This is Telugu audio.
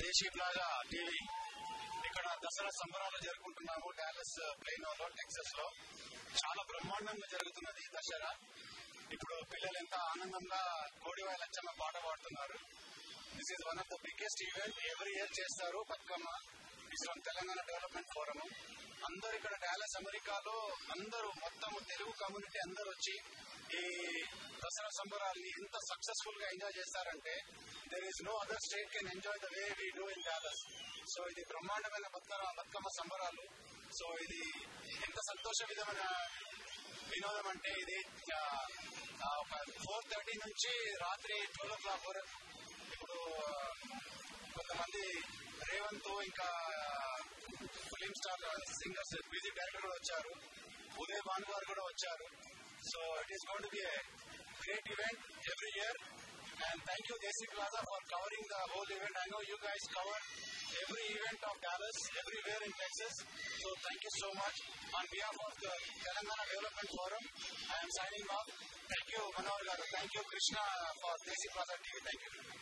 దేశీ ప్లాజా టీవీ ఇక్కడ దసరా సంబరాలు జరుపుకుంటున్నాము డాలస్ ప్లెయినోలో టెక్సస్ లో చాలా బ్రహ్మాండంగా జరుగుతున్నది ఈ దసరా ఇప్పుడు పిల్లలు ఎంత ఆనందంగా కోడివాయ లచ్చమ్మ పాట పాడుతున్నారు this is one of the biggest event every year చేస్తారు Bathukamma is from Telangana development forum అందరు ఇక్కడ డాలస్ అమెరికాలో అందరూ మొత్తం తెలుగు కమ్యూనిటీ అందరు వచ్చి ఈ దసరా సంబరాల్ని ఎంత సక్సెస్ఫుల్ గా ఎంజాయ్ చేస్తారంటే there is no other state can enjoy the way we do in Dallas so ఇది బ్రహ్మాండమైన బతుకమ్మ బతుకమ్మ సంబరాలు సో ఇది ఎంత సంతోష విధమైన వినోదం అంటే ఇది ఆ, ఆ, ఒక ఫోర్ థర్టీ నుంచి రాత్రి ట్వెల్వ్ ఓ క్లాక్ వరకు ఇప్పుడు ఆ, కొంతమంది రేవంత్ ఇంకా film star singers music director కూడా వచ్చారు ఉదయ్ భాను గారు కూడా వచ్చారు so it is gonna be great event every year and thank you Desi Plaza for covering the whole event I know you guys cover every event of Dallas, everywhere in Texas. So thank you so much. On behalf of the Telangana Development Forum, I am signing off. Thank you, Manohar Garu. Thank you, Krishna, for Desi Plaza TV. Thank you.